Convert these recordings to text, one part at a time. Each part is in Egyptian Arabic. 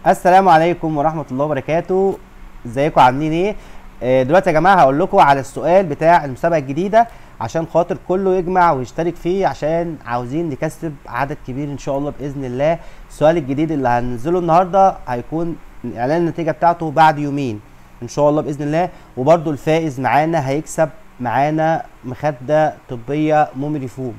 السلام عليكم ورحمة الله وبركاته ازيكم عاملين ايه آه، دلوقتي يا جماعة هقول لكم على السؤال بتاع المسابقة الجديدة عشان خاطر كله يجمع ويشترك فيه عشان عاوزين نكسب عدد كبير ان شاء الله بإذن الله السؤال الجديد اللي هننزله النهاردة هيكون اعلان النتيجة بتاعته بعد يومين ان شاء الله بإذن الله وبرده الفائز معانا هيكسب معانا مخدة طبية مومري فوم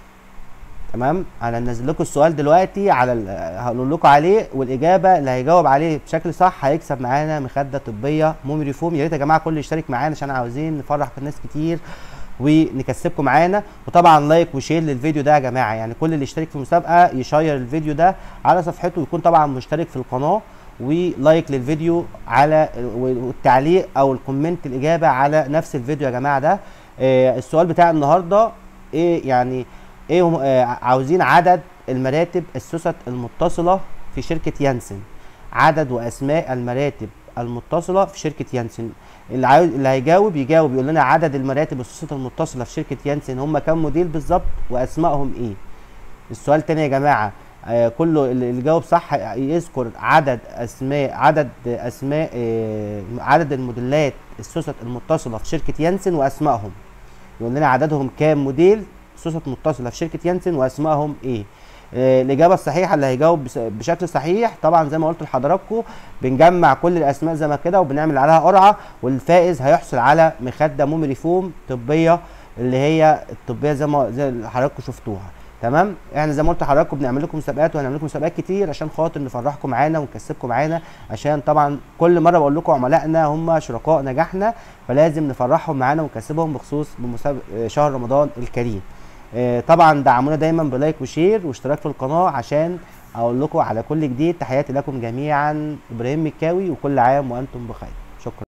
تمام هننزل لكم السؤال دلوقتي على ال- هقول لكم عليه والاجابه اللي هيجاوب عليه بشكل صح هيكسب معانا مخده طبيه مومري فوم يا ريت يا جماعه كل يشترك معانا عشان عاوزين نفرح ناس كتير ونكسبكم معانا وطبعا لايك وشير للفيديو ده يا جماعه يعني كل اللي يشترك في المسابقه يشير الفيديو ده على صفحته ويكون طبعا مشترك في القناه ولايك للفيديو على والتعليق او الكومنت الاجابه على نفس الفيديو يا جماعه ده آه، السؤال بتاع النهارده ايه يعني ايه هم آه عاوزين عدد المراتب السوست المتصله في شركه يانسن عدد واسماء المراتب المتصله في شركه يانسن اللي عاوز اللي هيجاوب يجاوب يقول لنا عدد المراتب السوست المتصله في شركه يانسن هم كام موديل بالظبط واسمائهم ايه السؤال تاني يا جماعه آه كله اللي اللي جاوب صح يذكر عدد اسماء عدد اسماء آه عدد الموديلات السوست المتصله في شركه يانسن واسمائهم يقول لنا عددهم كام موديل سوست متصله في شركه يانسن واسمائهم ايه آه، الاجابه الصحيحه اللي هيجاوب بس- بشكل صحيح طبعا زي ما قلت لحضراتكم بنجمع كل الاسماء زي ما كده وبنعمل عليها قرعه والفائز هيحصل على مخده مومري فوم طبيه اللي هي الطبيه زي ما زي اللي حضراتكم شفتوها تمام احنا زي ما قلت لحضراتكم بنعمل لكم مسابقات وهنعمل لكم مسابقات كتير عشان خاطر نفرحكم معانا ونكسبكم معانا عشان طبعا كل مره بقول لكم عملائنا هم شركاء نجاحنا فلازم نفرحهم معانا ونكسبهم بخصوص بمسابقه شهر رمضان الكريم آه، طبعا دعمونا دايما بلايك وشير واشتراك في القناه عشان اقول لكم على كل جديد تحياتي لكم جميعا ابراهيم مكاوي وكل عام وانتم بخير شكرا